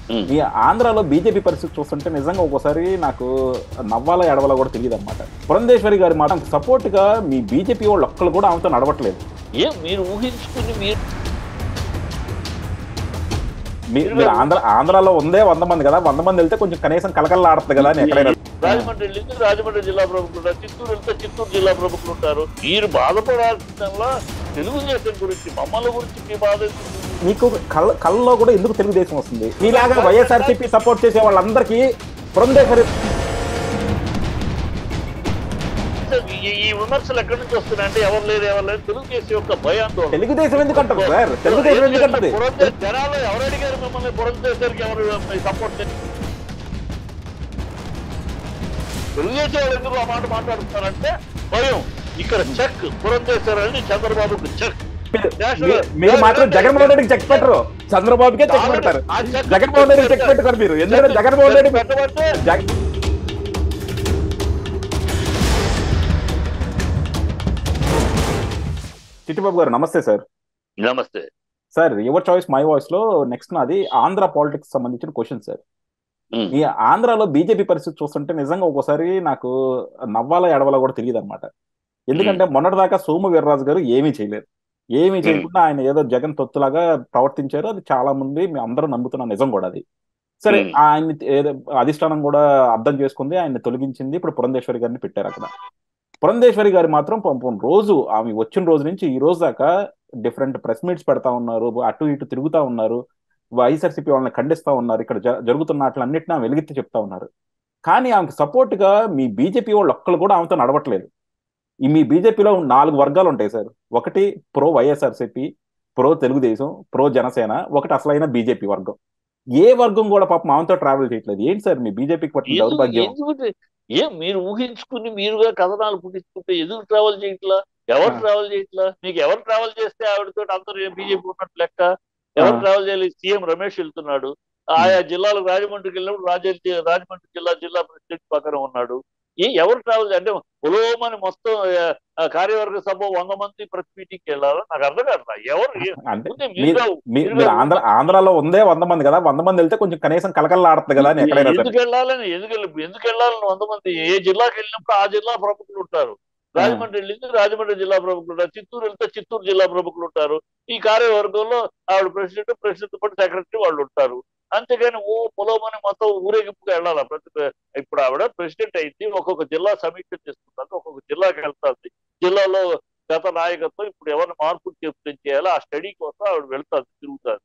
ఉమ్. ఈ ఆంధ్రాలో బీజేపీ పరిస్థితి చూస్తుంటే నిజంగా ఒక్కోసారి నాకు నవ్వాలా ఎడవాలా కూడా తెలియదు అనమాట పురంధేశ్వరి గారి మాట సపోర్ట్ గా మీ బీజేపీ వాళ్ళు ఒక్కరు కూడా ఆమెతో నడవట్లేదు ఏం మీరు ఊహించుకుని మీరు మీ- మీరు ఆంధ్ర ఆంధ్రాలో ఉందే వంద మంది కదా వంద మంది వెళ్తే కొంచెం కనీసం కలకల్లా ఆడుతుంది కదా అని ఎక్కడైనా రాజమండ్రి వెళ్తే రాజమండ్రి జిల్లా ప్రముఖులు ఉంటారు చిత్తూరు వెళ్తే చిత్తూరు జిల్లా ప్రముఖులు ఉంటారు మీరు బాధపడాల్సిందల్లా తెలుగుదేశం గురించి మమ్మల్ని గురించి మీ బాధ ఎందుకు? మీకు కళ్ళ కళ్ళలో కూడా ఎందుకు తెలుగుదేశం వస్తుంది మీలాగా వైఎస్ఆర్సీపీ సపోర్ట్ చేసే వాళ్ళందరికీ పురంధేశ్వరి ఈ- ఈ విమర్శలు ఎక్కడి నుంచి వస్తున్నాయంటే ఎవరు లేరు ఎవరు లేరు తెలుగుదేశం యొక్క భయాందోళన తెలుగుదేశం ఎందుకు అంటారు సార్ తెలుగుదేశం ఎందుకు అంటది పురంధేశ్వరి జనాలు ఎవరు అడిగారు మిమ్మల్ని పురంధేశ్వరికి ఎవరు సపోర్ట్ తెలుగుదేశం వాళ్ళు ఎందుకు ఆ మాట మాట్లాడుతున్నారంటే భయం ఇక్కడ చెక్ పురంధేశ్వరి అని చంద్రబాబుకు చెక్ మీరు- మీరు మాత్రం జగన్మోహన్ రెడ్డికి చెక్ పెట్టరు చంద్రబాబుకే చెక్ పెడతారు ఆ చెక్ జగన్మోహన్ రెడ్డి చెక్ పెట్టుకోరు మీరు ఎందుకంటే జగన్మోహన్ రెడ్డి పెట్టబట్టే జగ- చిట్టిబాబు గారు నమస్తే సార్ నమస్తే sir your choice my voice లో నెక్స్ట్ నాది ఆంధ్ర పాలిటిక్స్ సంబంధించిన క్వశ్చన్ సార్ ఉమ్. ఈ ఆంధ్రాలో బీజేపీ పరిస్థితి చూస్తుంటే నిజంగా ఒక్కోసారి నాకు నవ్వాలా ఎడవాలా కూడా తెలియదు అనమాట ఎందుకంటే మొన్నటిదాకా సోము వీర్రాజు గారు ఏమీ చేయలేరు ఏమీ చేయకుండా ఆయన ఏదో జగన్ తొత్తులాగా ప్రవర్తించారు అది చాలా మంది మేము అందరూ నమ్ముతున్న నిజం కూడా అది సరే Hmm. ఆయన ఏదో అధిష్టానం కూడా అర్థం చేసుకుంది ఆయన తొలగించింది ఇప్పుడు పురంధేశ్వరి గారిని పెట్టారు అక్కడ పురంధేశ్వరి గారు మాత్రం పాపం రోజు ఆమె వచ్చిన రోజు నుంచి ఈ రోజు దాకా డిఫరెంట్ ప్రెస్ మీట్స్ పెడతా ఉన్నారు అటు ఇటు తిరుగుతా ఉన్నారు వైఎస్ఆర్సీపీ వాళ్ళని ఖండిస్తా ఉన్నారు ఇక్కడ జ- జరుగుతున్న వాటిలన్నిటిని ఆమె వెలిగెత్తి చెప్తా ఉన్నారు కానీ ఆమెకు సపోర్ట్ గా మీ బీజేపీ వాళ్ళు ఒక్కరు కూడా ఆమెతో నడవట్లేదు ఈ మీ బీజేపీలో నాలుగు వర్గాలు ఉంటాయి సార్ ఒకటి pro YSRCP pro Telugu Desam pro Janasena ఒకటి అసలైన బీజేపీ వర్గం ఏ వర్గం కూడా పాపం ఆమెతో ట్రావెల్ చేయట్లేదు ఏంటి సార్ మీ బీజేపీకి పట్టిన ఎందుకు దౌర్భాగ్యం ఎందుకు ఏం మీరు ఊహించుకుని మీరుగా కథనాలు పుట్టించుకుంటే ఎందుకు ట్రావెల్ చేయట్లా ఎవరు ఆ. ట్రావెల్ చేయట్లా మీకు ఎవరు ట్రావెల్ చేస్తే ఆవిడతో అందరూ బీజేపీ ఉన్నట్టు లెక్క ఎవరు ఆ. ట్రావెల్ చేయాలి సీఎం రమేష్ వెళ్తున్నాడు ఆయా జిల్లాలకు రాజమండ్రికి వెళ్ళినప్పుడు రాజమండ్రి రాజమండ్రి జిల్లా జిల్లా ప్రెసిడెంట్ పక్కన ఉన్నాడు ఏ ఎవరు ట్రావెల్ అంటే పొలోమని మొత్తం ఆ, ఆ, కార్యవర్గ సభ వంద మంది ప్రతి మీటింగ్కి వెళ్ళాలో నాకు అర్థం కాదు ఎవరు ఏ- అంటే ముందే మీరు మీరుగా మీ- మీరు ఆంధ్ర ఆంధ్రాలో ఉందే వంద మంది కదా వంద మంది వెళ్తే కొంచెం కనీసం కలకల్లా ఆడుతుంది కదా అని ఎక్కడైనా సరే ఎందుకు వెళ్ళాలని ఎందుకు వెళ్ళి- ఎందుకు వెళ్ళాలని వంద మంది ఏ జిల్లాకి వెళ్ళినప్పుడు ఆ జిల్లా ప్రముఖులు ఉంటారు రాజమండ్రి వెళ్ళింది రాజమండ్రి జిల్లా ప్రముఖులు ఉంటారు చిత్తూరు వెళ్తే చిత్తూరు జిల్లా ప్రముఖులు ఉంటారు ఈ కార్యవర్గంలో ఆవిడ ప్రెసిడెంట్ ప్రెసిడెంట్ పాటు సెక్రటరీ వాళ్ళు ఉంటారు అంతేగాని ఓ పొలమని మొత్తం ఊరేగింపుగా వెళ్ళాలి ప్రతి ఇప్పుడు ఆవిడ ప్రెసిడెంట్ అయింది ఒక్కొక్క జిల్లా సమీక్ష చేస్తుంది ఒక్కొక్క జిల్లాకి వెళ్తుంది జిల్లాలో గత నాయకత్వం ఇప్పుడు ఎవరిని మార్పులు చెప్తే చేయాలో ఆ స్టడీ కోసం ఆవిడ వెళ్తాది తిరుగుతాది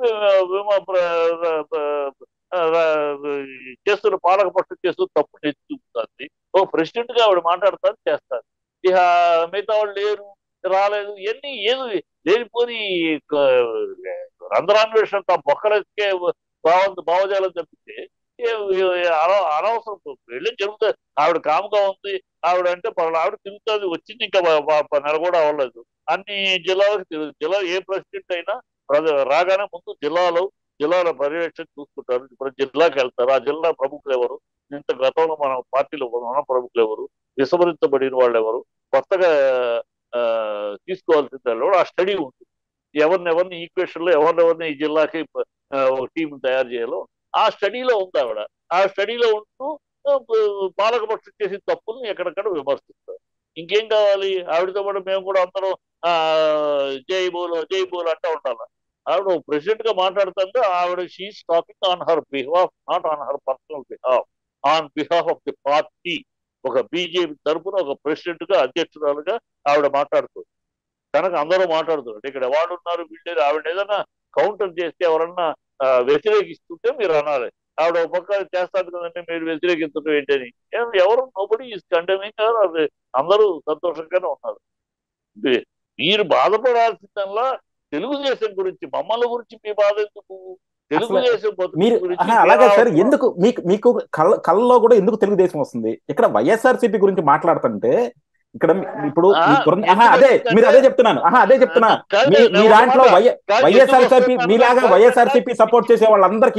చేస్తున్న పాలక పక్షం చేస్తూ తప్పు నెచ్చుతుంది ఓ ప్రెసిడెంట్ గా ఆవిడ మాట్లాడతాను చేస్తారు ఇక మిగతా వాళ్ళు లేరు రాలేదు ఇవన్నీ ఏది లేనిపోని రంధ్రాన్వేషణ తమ బొక్కలకే భావ భావజాలం తప్పితే ఏ- ఏ- అన- అనవసరం వెళ్ళి జరుగుతుంది ఆవిడ కాముగా ఉంది ఆవిడ అంటే పలానా ఆవిడ తిరుగుతుంది వచ్చింది ఇంకా బ- బ- బ- నెల కూడా అవ్వలేదు అన్ని జిల్లాలకు తిరుగు జిల్లా ఏ ప్రెసిడెంట్ అయినా ప్రజ- రాగానే ముందు జిల్లాలో జిల్లాల పర్యవేక్షణ చూసుకుంటారు ఇప్పుడు జిల్లాకి వెళ్తారు ఆ జిల్లా ప్రముఖులు ఎవరు ఇంత గతంలో మన పార్టీలో ఉన్న ప్రముఖులు ఎవరు విస్మరించబడిన వాళ్ళు ఎవరు కొత్తగా ఆ, తీసుకోవాల్సిన వాళ్ళు ఎవరు? ఆ స్టడీ ఉంటుంది ఎవరిని ఎవరిని ఈక్వేషన్ లో ఎవరినెవరిని ఈ జిల్లాకి ఆ, ఒక టీం తయారు చేయాలో ఆ స్టడీలో ఉంది ఆవిడ ఆ స్టడీలో ఉంటూ ఆ, పాలకపక్షం చేసిన తప్పుల్ని ఎక్కడెక్కడ విమర్శిస్తారు ఇంకేం కావాలి ఆవిడతో పాటు మేము కూడా అందరం ఆ జై బోల్ జై బోల్ అంటూ ఉండాలి ఆవిడ ప్రెసిడెంట్ గా మాట్లాడుతుంటే ఆవిడ she is talking on her behalf not on her personal behalf on behalf of the party ఒక బీజేపీ తరపున ఒక ప్రెసిడెంట్ గా అధ్యక్షురాలుగా ఆవిడ మాట్లాడుతుంది కనుక అందరూ మాట్లాడుతున్నారు ఇక్కడ ఎవరు ఉన్నారు వీళ్ళు ఆవిడ ఏదైనా కౌంటర్ చేస్తే ఎవరన్నా ఆ, వ్యతిరేకిస్తుంటే మీరు అనాలి ఆవిడ ఒక పక్క చేస్తారు కదంటే మీరు వ్యతిరేకించడం ఏంటని ఏం- ఎవరు నోబడి ఈస్ కండెమింగ్ అది అందరూ సంతోషంగానే ఉన్నారు మీ- మీరు బాధపడాల్సిందల్లా తెలుగుదేశం గురించి మమ్మల్ని గురించి మీ బాధ ఎందుకు తెలుగుదేశం బతుకు మీరు గురించి ఆహా, అలాగే మీరు సార్ ఎందుకు మీకు మీకు కళ్ళ కళ్ళలో కూడా ఎందుకు తెలుగుదేశం వస్తుంది ఇక్కడ వైఎస్ఆర్సీపీ గురించి మాట్లాడుతుంటే ఇక్కడ మీ- ఇప్పుడు ఆ, మీ పురం- ఆహా, అదే మీరు అదే చెప్తున్నాను ఆహా అదే చెప్తున్నా కాదు, మీ నేను మీ ఒక దాంట్లో మాట- వై కాదు, వైఎస్ఆర్సీపీ ఎందుకు మీలాగా వస్తున్నాను? వైఎస్ఆర్సీపీ సపోర్ట్ చేసే వాళ్ళందరికీ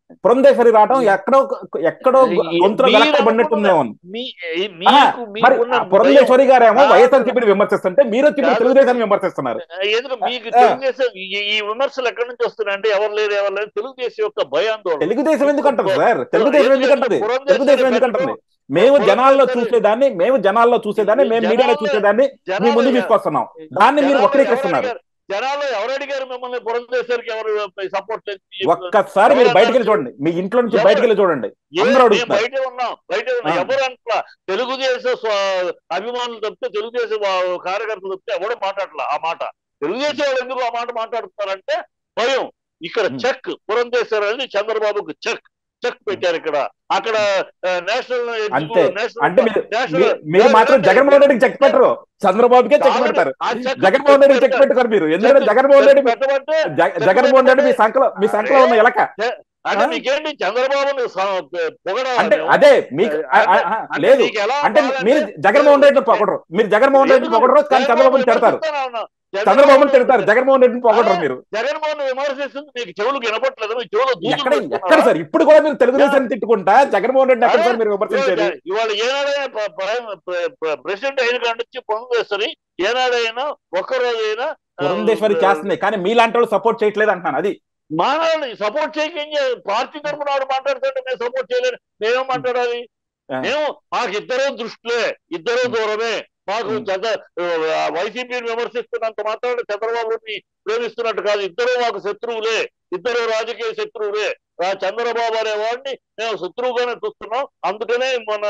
పురంధేశ్వరి రావడం ఎక్కడో ఎక్కడో ఈ- గొంతులో మీరు గలక్కబడినట్టుందేమో మీ ఆహా, మీకు మరి మీకున్న ఆ పురంధేశ్వరి గారేమో కాదు. వైఎస్ఆర్సీపీని విమర్శిస్తుంటే మీరు వచ్చి ఇప్పుడు కాదు. తెలుగుదేశాన్ని విమర్శిస్తున్నారు భయం. ఎందుకు మీకు ఆ. తెలుగుదేశం ఈ- ఈ విమర్శలు ఎక్కడి నుంచి వస్తున్నాయంటే ఎవరు లేరు ఎవరు లేరు తెలుగుదేశం యొక్క భయాందోళన తెలుగుదేశం ఎందుకు అంటారు సార్ తెలుగుదేశం ఎందుకు అంటది పురంధేశ్వరి తెలుగుదేశం ఎందుకు అంటుంది పెట్టడం, మేము పురంధేశ్వరి- జనాల్లో చూసేదాన్ని మేము జనాల్లో చూసేదాన్ని మేము మీడియాలో జనాల్లో- చూసేదాన్ని మీ జనాలు ముందు తీసుకొస్తున్నాం దాన్ని మీరు జనాలు వక్రీకరిస్తున్నారు ఎవరు అడిగారు? జనాలు ఎవరు అడిగారు మిమ్మల్ని పురంధేశ్వరికి ఎవరు సపోర్ట్ ఒక్కసారి మీరు బయటికి వెళ్ళి చూడండి మీ ఇంట్లో నుంచి ఎవరు? బయటికి వెళ్ళి చూడండి అందరూ అడుగుతున్నారు. బయట ఉన్నాం బయట ఉన్నాం ఆ. ఎవరు అంట్లా తెలుగుదేశం స్వ- అభిమానులు తప్పితే తెలుగుదేశం వా- కార్యకర్తలు తప్పితే ఎవరు మాట్లాడలా ఆ మాట తెలుగుదేశం వాళ్ళు ఎందుకు ఆ మాట మాట్లాడుతున్నారంటే భయం ఇక్కడ ఉం. చెక్ పురంధేశ్వర్ అనేది చంద్రబాబుకు చెక్ చెక్ పెట్టారు ఇక్కడ అక్కడ ఆ, నేషనల్ ఎగ్జిక్యూటివ్- అంతే. నేషనల్- అంటే మీరు నేషనల్- మీ- మీరు మాత్రం నేషనల్- జగన్మోహన్ రెడ్డికి చెక్ పెట్టరు చంద్రబాబుకే చెక్ కాదు, పెడతారు ఆ చెక్ జగన్మోహన్ రెడ్డికి చెక్ పెట్టారు. పెట్టుకోరు మీరు ఎందుకంటే చెక్ జగన్మోహన్ రెడ్డి మీ- పెట్టమంటే జగ- జగన్మోహన్ రెడ్డి మీ సంకలో మీ సంకలో ఉన్న ఎలక అంటే ఆ? మీకేంటి చంద్రబాబుని పొగడాలి అంటే అదే మీకు ఆ- ఆ- ఆ, అంటే లేదు నీకు ఎలా అంటే కావాలంటే- మీరు జగన్మోహన్ రెడ్డిని పొగడరు మీరు జగన్మోహన్ రెడ్డిని ఎందుకు? పొగడరు కానీ చంద్రబాబుని తిడతారు విమర్శిస్తాను అన్నా. చంద్రబాబుని తిడతారు జగన్మోహన్ రెడ్డిని పొగడరు మీరు జగన్మోహన్ విమర్శిస్తుంది మీకు చెవులు వినపట్లేదు మీ చెవులు ఎక్కడ ఎక్కడ సార్ ఇప్పుడు కూడా మీరు తెలుగుదేశం తిట్టుకుంటా జగన్మోహన్ రెడ్డి ఎక్కడ సార్ మీరు విమర్శించేది ఇవాళ ఏనాడైనా ప్ర- ప్ర- ప్ర- ప్రెసిడెంట్ అయిన కాడి నుంచి పొందేశ్వరి ఏనాడైనా ఒక్కరోజైనా పురంధేశ్వరి చేస్తుంది కానీ మీలాంటి వాళ్ళు సపోర్ట్ చేయట్లేదు అంటున్నాను అది మానవుని సపోర్ట్ చేయక పార్టీ తరఫున ఆవిడ మాట్లాడుతుంటే మేము సపోర్ట్ చేయలేరు మేమేం మాట్లాడాలి ఆ. మేము మాకు ఇద్దరు దృష్టిలే ఇద్దరు దూరమే మాకు ఉం. చంద్ర వైసీపీని విమర్శిస్తున్నంత మాత్రాన చంద్రబాబుని ప్రేమిస్తున్నట్టు కాదు ఇద్దరు మాకు శత్రువులే ఇద్దరు రాజకీయ శత్రువులే ఆ చంద్రబాబు అనే వాడిని మేము శత్రువుగానే చూస్తున్నాం అందుకనే మన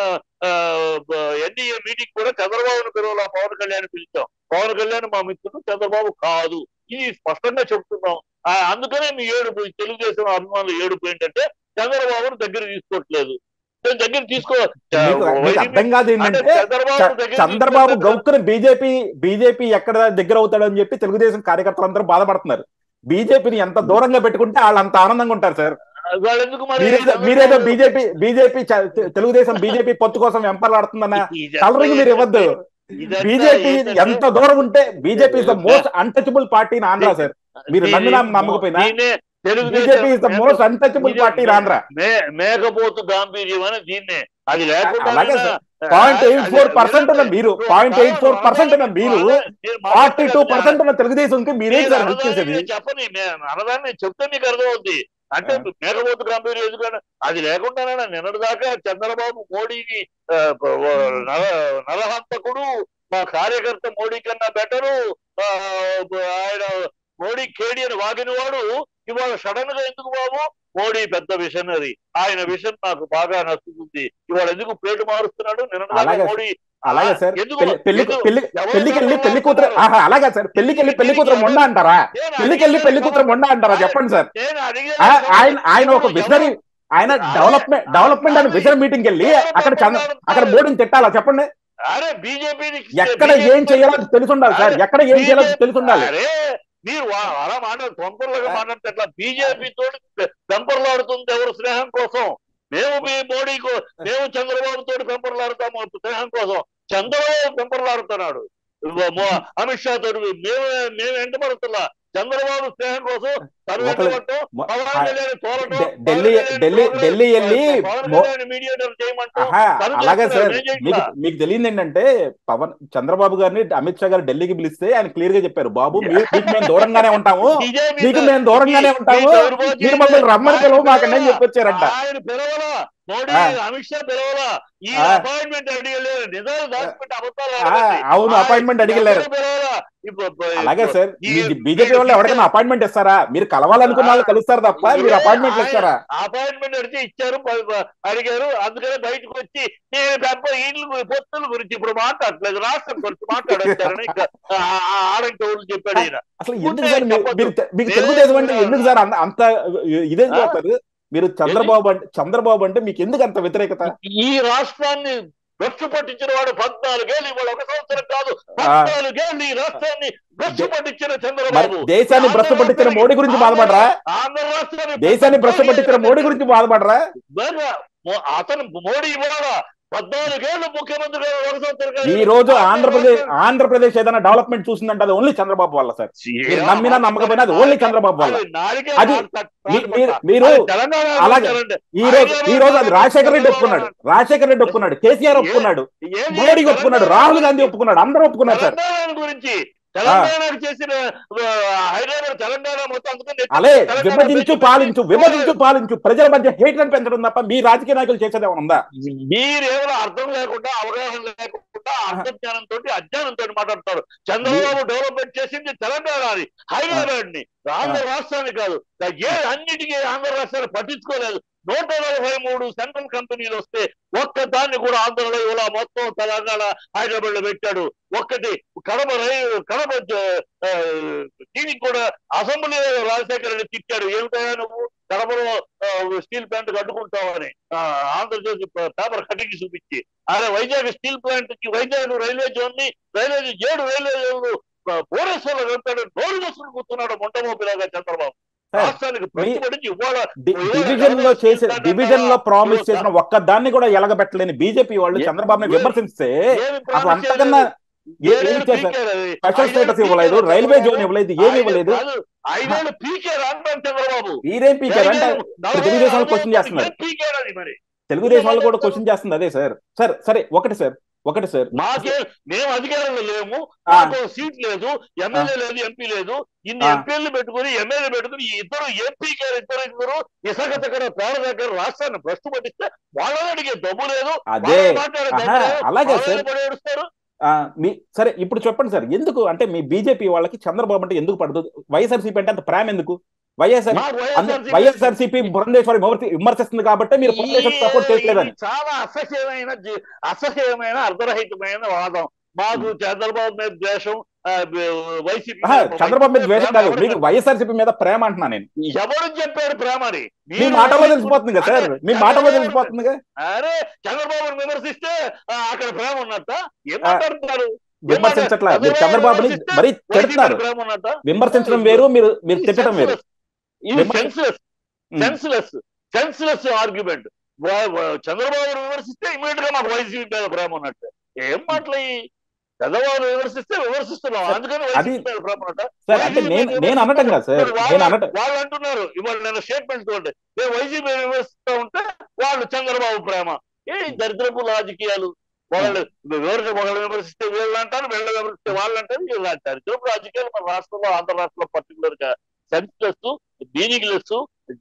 ఎన్డీఏ మీటింగ్ కూడా చంద్రబాబును పిలవాల పవన్ కళ్యాణ్ పిలిచాం పవన్ కళ్యాణ్ మా మిత్రుడు చంద్రబాబు కాదు ఇది స్పష్టంగా చెప్తున్నాం ఆ, అందుకనే మీ ఏడుపు ఈ తెలుగుదేశం అభిమానులు ఏడుపు ఏంటంటే చంద్రబాబును దగ్గర తీసుకోవట్లేదు నేను దగ్గర తీసుకో మీకు మీకు అర్థం కాదు అంటే ఏంటంటే చంద్రబాబు చ- దగ్గర చంద్రబాబు తీసుకుంటే గౌక్కుని బీజేపీ బీజేపీ ఎక్కడ దగ్గర అవుతాడని చెప్పి తెలుగుదేశం కార్యకర్తలందరూ బాధపడుతున్నారు బీజేపీని ఎంత దూరంగా పెట్టుకుంటే వాళ్ళు అంత ఆనందంగా ఉంటారు సార్ వాళ్ళు ఎందుకు మరి మీరేదో మీరేదో బీజేపీ బీజేపీ తెలుగుదేశం బీజేపీ పొత్తు కోసం వెంపలాడుతుందన్న కలరింగ్ మీరు ఇవ్వద్దు బీజేపీ ఎంత దూరం ఉంటే BJP is the most untouchable party in Andhra sir మీరు నమ్మినా నమ్మకపోయినా BJP is the most untouchable party in Andhra మేకపోతు గాంభీర్యం అని దీన్నే అది లేకుండా అలాగే sir. Point eight four percent ఉన్న మీరు పాయింట్ ఎయిట్ ఫోర్ పర్సెంట్ ఉన్న మీరు ఫార్టీ టూ పర్సెంట్ ఉన్న తెలుగుదేశంకి మీరేం సార్ హెల్ప్ చేసేది చెప్పని అన్నదాన్ని చెప్తే మీకు అర్థమవుద్ది అంటే మేకపోతు గాంభీర్యం ఎందుకంటే అది లేకుండానే నిన్నటి దాకా చంద్రబాబు మోడీని ఆ, ప- వ- నర- నరహంతకుడు మా కార్యకర్త మోడీ కన్నా బెటరు ఆ, ఆయన మోడీ కేడి అని వాగిన వాడు ఇవాళ సడన్ గా ఎందుకు బాబు మోడీ పెద్ద విషనరీ ఆయన విషన్ నాకు బాగా నచ్చుతుంది ఇవాళ ఎందుకు ప్లేట్ మారుస్తున్నాడు నిన్న అలాగే మోడీ అలాగే సార్ ఎందుకు- పెళ్లి పెళ్లి ఎందుకు- పెళ్లి ఎవరు పెళ్లికి వెళ్ళి పెళ్లి కూతురు మాట్లాడుతున్నారు? ఆహా అలాగే సార్ పెళ్లికి వెళ్ళి పెళ్లి కూతురు మొండ అంటారా నేను పెళ్లికి వెళ్ళి పెళ్లి కూతురు మొండ అంటారా చెప్పండి సార్ నేను అడిగే ఆ, ఆయన ఆయన ఒక విజనరీ ఆయన డెవలప్మెంట్ డెవలప్మెంట్ అని విజన్ మీటింగ్ వెళ్ళి అక్కడ చంద్ర అక్కడ మోడీని తిట్టాలా చెప్పండి అరే బీజేపీ ఎక్కడ ఏం చేయాలో తెలిసి ఉండాలి సార్ ఎక్కడ ఏం చేయాలో తెలిసి ఉండాలి అరే మీరు వా- అలా మాట్లాడు తొందరగా మాట్లాడితే ఎట్లా బీజేపీ తోటి పెంపర్లాడుతుంది ఎవరు స్నేహం కోసం మేము మీ మోడీ కో- మేము చంద్రబాబు తోటి పెంపర్లాడుతాము స్నేహం కోసం చంద్రబాబు పెంపర్లాడుతున్నాడు మో- అమిత్ షా తోటి మేము మేము వెంట పడుతున్నా చంద్రబాబు స్నేహం కోసం తను వెంట ఒకళ్ళు- పడటం, మొ- పవన్ ఆ, కళ్యాణ్ తోలటం, ఢి- పవన్ ఢిల్లీ కళ్యాణ్ ఢిల్లీ ప్రోగ్రామ్ ఢిల్లీ వెళ్ళి పవన్ మో- కళ్యాణ్ మీడియేటర్ చేయమంటాం ఆహా, తను అలాగే చేస్తున్నాడు, సార్ నేను చేయట్లా. మీకు మీకు తెలియదు ఏంటంటే పవన్ చంద్రబాబు గారిని అమిత్ షా గారు ఢిల్లీకి పిలిస్తే ఆయన క్లియర్ గా చెప్పారు బాబు మీరు- మీకు మేము దూరంగానే ఉంటాము ఇదే మీ మీకు ద- మేము దూరంగానే మీ- ఉంటాము మీ దౌర్భాగ్యం మీరు మమ్మల్ని ఇదే. రమ్మని ఆయన పిలవ మాకండి అని పిలవలా. చెప్పొచ్చారంట ఆయన పిలవలా మోడీ ఆ. అమిత్ షా పిలవలా ఈ ఆ. అపాయింట్మెంట్ అడిగలేదు నిజాలు దాచిపెట్టి అబద్ధాలు ఆ, ఆడకండి. అవును ఆయన అపాయింట్మెంట్ అడిగలేరు ఎవరు పిలవలా. ఇప్పుడు- ఇప్పుడు- అలాగే సార్ ఈ- మీకు బీజేపీ వాళ్ళు ఈ- ఎవరికైనా అపాయింట్మెంట్ ఇస్తారా మీరు కలవాలనుకున్న వాళ్ళు కలుస్తారు తప్ప మీరు అపాయింట్మెంట్ ఆయన ఇస్తారా అపాయింట్మెంట్ అడిగితే ఇచ్చారు ప- ప- అడిగారు అందుకనే బయటకు వచ్చి నేను పెద్ద ఇల్లు పొత్తుల గురించి ఇప్పుడు మాట్లాడట్లేదు రాష్ట్రం గురించి మాట్లాడొచ్చారని ఇంకా ఆడంటే ఊళ్ళు చెప్పాడు ఈయన అసలు ఉంటే ఎందుకు సార్ మీరు- చెప్పొద్దు. మీరు తె- మీకు వేరే తెలుగుదేశం అంటే కూడా- ఎందుకు సార్ అంత- అంత ఇదే ఆ? చేస్తారు మీరు చంద్రబాబు అంటే చంద్రబాబు అంటే మీకు ఎందుకు అంత వ్యతిరేకత ఈ రాష్ట్రాన్ని భ్రష్టు పట్టించిన వాడు పద్నాలుగేళ్ళు ఇవాళ ఒక సంవత్సరం కాదు పద్నాలుగేళ్ళు ఈ రాష్ట్రాన్ని భ్రష్టు పట్టించిన మరి చంద్రబాబు దేశాన్ని భ్రష్టు పట్టించిన మోడీ గురించి బాధపడరా ఆంధ్ర రాష్ట్రాన్ని దేశాన్ని భ్రష్టు పట్టించిన మోడీ గురించి బాధపడరా బాగా మో- అతను మోడీ ఇవాళ పద్నాలుగేళ్ళు ముఖ్యమంత్రి ఒక సంవత్సరం ఈ రోజు ఆంధ్రప్రదేశ్ ఆంధ్రప్రదేశ్ ఏదైనా డెవలప్మెంట్ చూసిందంటే అది ఓన్లీ చంద్రబాబు వల్ల సార్ మీరు నమ్మినా నమ్మకపోయినా అది ఓన్లీ చంద్రబాబు వల్ల అది మీ- మీరు- మీరు అలాగే ఈ రోజు ఈ రోజు అది రాజశేఖర రెడ్డి ఒప్పుకున్నాడు రాజశేఖర రెడ్డి ఒప్పుకున్నాడు కేసీఆర్ ఒప్పుకున్నాడు మోడీ ఒప్పుకున్నాడు రాహుల్ గాంధీ ఒప్పుకున్నాడు అందరూ ఒప్పుకున్నారు సార్ తెలంగాణ గురించి తెలంగాణకు చేసిన ఆ, హైదరాబాద్ తెలంగాణ మొత్తం అందుకని నెత్తి- అలే తెలంగాణ విభజించు పెట్టి- పాలించు విభజించు పాలించు ప్రజల మధ్య హేట్లను పెంచడం తప్ప మీ రాజకీయ నాయకులు చేసేది ఏమైనా ఉందా మీరేమో అర్థం లేకుండా అవగాహన లేకుండా అర్థజ్ఞానంతో అజ్ఞానంతో మాట్లాడతారు చంద్రబాబు డెవలప్మెంట్ చేసింది తెలంగాణ హైదరాబాద్ ని ఆంధ్ర రాష్ట్రాన్ని కాదు ఏ అన్నిటికీ ఆంధ్ర రాష్ట్రాన్ని పట్టించుకోలేదు నూట నలభై మూడు సెంట్రల్ కంపెనీలు వస్తే ఒక్క దాన్ని కూడా ఆంధ్రలో ఇలా మొత్తం తెలంగాణ హైదరాబాద్ లో పెట్టాడు ఒక్కటి కడప రైలు కడప ఆ, దీనికి కూడా అసెంబ్లీ రాజశేఖర రెడ్డి తిట్టాడు ఏమిటయా నువ్వు కడపలో ఆ, స్టీల్ ప్లాంట్ కట్టుకుంటామని ఆ, ఆంధ్రజ్యోతి పేపర్ కటింగ్ చూపించి అదే వైజాగ్ స్టీల్ ప్లాంట్ కి వైజాగ్ రైల్వే జోన్ ని రైల్వే ఏడు రైల్వే జోన్లు భువనేశ్వర్లో వెళ్తాడు నోరు మూసుకుని కూర్చున్నాడు మొంటమోపిలాగా చంద్రబాబు సార్, రాష్ట్రానికి ప్రతిపడి ఇవాళ డి- డివిజన్ లో చేసే డివిజన్ లో ప్రామిస్ చేసిన ఒక్క దాన్ని కూడా ఎలగబెట్టలేని బీజేపీ వాళ్ళు ఏ- చంద్రబాబుని విమర్శిస్తే ఏమి అసలు promise అంతకన్నా చేయలేదు? ఏ- ఏమి చేశారు స్పెషల్ స్టేటస్ ఇవ్వలేదు రైల్వే జోన్ ఇవ్వలేదు ఏమి ఇవ్వలేదు కాదు, ఐదేళ్ళు పీకేరు అంటాం చంద్రబాబు మీరేం పీకారు అంటే నలభై తెలుగుదేశం వాళ్ళు ఐదు క్వశ్చన్ చేస్తున్నారు ఏం పీకారు అది మరి తెలుగుదేశం వాళ్ళు కూడా క్వశ్చన్ చేస్తుంది అదే సార్ సార్ సరే ఒకటి సార్ ఒకటి సార్ మాకే మేము అధికారంలో లేము ఆ. మాకు సీట్ లేదు ఎమ్మెల్యే లేదు ఎంపీ లేదు ఇన్ని ఆ. ఎంపీలు పెట్టుకుని ఎమ్మెల్యే పెట్టుకుని ఈ ఇద్దరు ఎంపీ గారు ఇద్దరు ఇద్దరు ఇసుక దగ్గర పేడ దగ్గర రాష్ట్రాన్ని భ్రష్టు పట్టిస్తే వాళ్ళని అడిగే దమ్ము లేదు అదే వాళ్ళని మాట్లాడే దమ్ము ఆహా, లేదు. అలాగే వాళ్ళని సార్. పడి ఏడుస్తారు ఆ, మీ సరే ఇప్పుడు చెప్పండి సార్ ఎందుకు అంటే మీ బీజేపీ వాళ్ళకి చంద్రబాబు అంటే ఎందుకు పడదు వైఎస్ఆర్సీపీ అంటే అంత ప్రేమ ఎందుకు వైఎస్ఆర్ మాకు వైఎస్ఆర్సీపీ వైఎస్ఆర్సీపీ పురంధేశ్వరి విమర్శ- విమర్శిస్తుంది కాబట్టి మీరు పురంధేశ్వరి సపోర్ట్ చేయట్లేదని ఇది చాలా అసహ్యమైన జీ- అసహ్యమైన అర్ధరహితమైన వాదం మాకు చంద్రబాబు మీద ద్వేషం ఆ, వైసీపీ ఆహా, మీద చంద్రబాబు మీద ద్వేషం కాదు ఎవరు మీకు వైఎస్ఆర్సీపీ మీద ప్రేమ అంటున్నా నేను ఎవరు చెప్పాడు ప్రేమని మీ మీరు మాటల్లో తెలిసిపోతుంది కదా సార్ అదే, మీ మాటల్లో చంద్రబాబు- తెలిసిపోతుంది కదా అరే చంద్రబాబుని విమర్శిస్తే ఆ, అక్కడ ప్రేమ ఉన్నట్ట ఏం ఆ, మాట్లాడుతున్నారు విమర్శించట్లా మీరు చంద్రబాబుని మరీ తిడుతున్నారు ప్రేమ ఉన్నట్ట విమర్శించడం వేరు మీరు మీరు తిట్టడం వేరు ఇది విమర్శ- senseless um. Senseless senseless argument Chandrababu విమర్శిస్తే ఇమీడియట్ గా మాకు వైసీపీ మీద ప్రేమ ఉన్నట్టు ఏం మాటలు ఈ చంద్రబాబు విమర్శిస్తే విమర్శిస్తున్నాం అందుకని వైసీపీ అది- మీద ప్రేమ ఉన్నట్ట సార్ అంటే వైసీపీ నేను మీద నేను అనటం కదా సార్ ఇప్పుడు నేను వాళ్ళు అనటం వాళ్ళు అంటున్నారు ఇవాళ నేను స్టేట్మెంట్ చూడండి నేను వైసీపీ విమర్శిస్తూ ఉంటే వాళ్ళు చంద్రబాబు ప్రేమ ఏ దరిద్రపు రాజకీయాలు వాళ్ళు వివరణ ఒకళ్ళు విమర్శిస్తే వీళ్ళు అంటారు వీళ్ళు విమర్శిస్తే వాళ్ళు అంటారు వీళ్ళు అంటారు దరిద్రపు రాజకీయాలు మన రాష్ట్రంలో ఆంధ్ర రాష్ట్రంలో పర్టికులర్ గా సెన్స్లెస్ మీనింగ్లెస్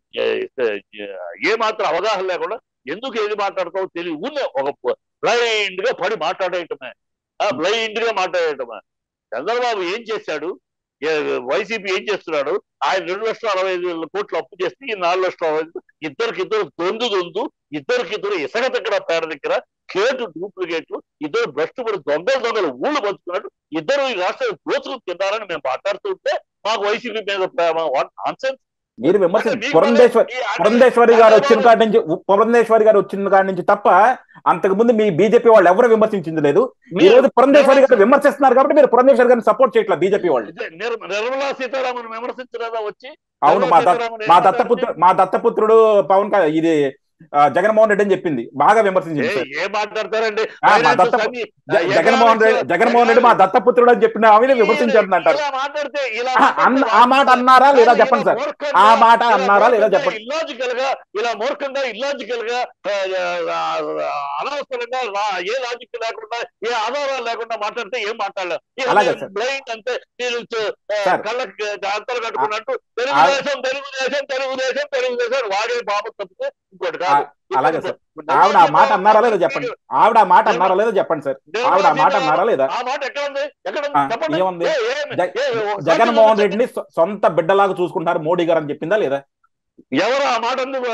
ఏ మాత్రం అవగాహన లేకుండా ఎందుకు ఏది మాట్లాడతావో తెలియ ఊనే ఒక బ్లైండ్ గా పడి మాట్లాడేయటమే ఆ బ్లైండ్ గా మాట్లాడేయటమే చంద్రబాబు ఏం చేశాడు ఏ- వైసీపీ ఏం చేస్తున్నాడు ఆయన రెండు లక్షల అరవై ఐదు వేల కోట్లు అప్పు చేస్తే ఈ నాలుగు లక్షల అరవై ఐదు ఇద్దరికి ఇద్దరు దొందు దొందు ఇద్దరికి ఇద్దరు ఇసగ దగ్గర పేడ దగ్గర కేటు డూప్లికేట్లు ఇద్దరు భ్రష్టు పడి దొంగలు దొంగలు ఊళ్ళు పంచుకున్నట్టు ఇద్దరు ఈ రాష్ట్రాన్ని దోచుకుని తిన్నారని మేము మాట్లాడుతుంటే మాకు వైసీపీ మీద ప్రేమ నాన్సెన్స్ మీరు విమర్శించ పురంధేశ్వరి పురంధేశ్వరి గారు వచ్చిన కాడి నుంచి పురంధేశ్వరి గారు వచ్చిన కాడి నుంచి తప్ప అంతకు ముందు మీ బీజేపీ వాళ్ళు ఎవరు విమర్శించింది లేదు ఈ రోజు పురంధేశ్వరి గారు విమర్శిస్తున్నారు కాబట్టి మీరు పురంధేశ్వరి గారిని సపోర్ట్ చేయట్లేదు బీజేపీ వాళ్ళు నిర్మలా సీతారామన్ విమర్శించలేదా వచ్చి అవును మా ద- నిర్మలా మా సీతారామన్ దత్తపుత్రుడు మా దత్తపుత్రుడు పవన్ కళ్యాణ్ ఇది ఆ, జగన్మోహన్ రెడ్డి అని చెప్పింది బాగా విమర్శించింది ఏ- సార్ ఏం మాట్లాడతారండి ఆ, మా ఫైనాన్స్ దత్త- అన్ని- జ- జగన్మోహన్ రెడ్డి జగన్మోహన్ రెడ్డి మా దత్తపుత్రుడు అని చెప్పిన ఆమెను విమర్శించారని అంటారు ఇలా మాట్లాడితే ఇలా ఆ, అన్న- ఆ మాట అన్నారా లేదా చెప్పండి సార్ ఆ మాట అన్నారా లేదా చెప్పండి ఇల్లాజికల్ గా ఇలా మూర్ఖంగా ఇల్లాజికల్ గా ఆ, ఆ, అనవసరంగా రా- ఏ లాజిక్ లేకుండా ఏ ఆధారాలు లేకుండా మాట్లాడితే ఏం మాట్లాడలేదు అలాగే సార్. బ్లైండ్ అంతే మీరు ఆ, సార్. కళ్ళకి అంతలు కట్టుకున్నట్టు తెలుగుదేశం తెలుగుదేశం తెలుగుదేశం తెలుగుదేశం వాడే పాపం తప్పితే ఇంకోటి కాదు అలాగే సార్ ఆవిడ ఆ మాట అన్నారా లేదా చెప్పండి ఆవిడ ఆ మాట అన్నారా లేదా చెప్పండి సార్ ఆవిడ ఆ మాట అన్నారా లేదా ఆ మాట ఎక్కడ ఉంది ఎక్కడ ఉంది? ఆ, చెప్పండి ఏముంది? ఏ- ఏమి? జగ- ఏ- ఒకసారి జగన్మోహన్ చెప్పండి. రెడ్డిని సొ- సొంత బిడ్డలాగా చూసుకుంటున్నారు మోడీ గారు అని చెప్పిందా లేదా ఎవరు ఆ మాట అంది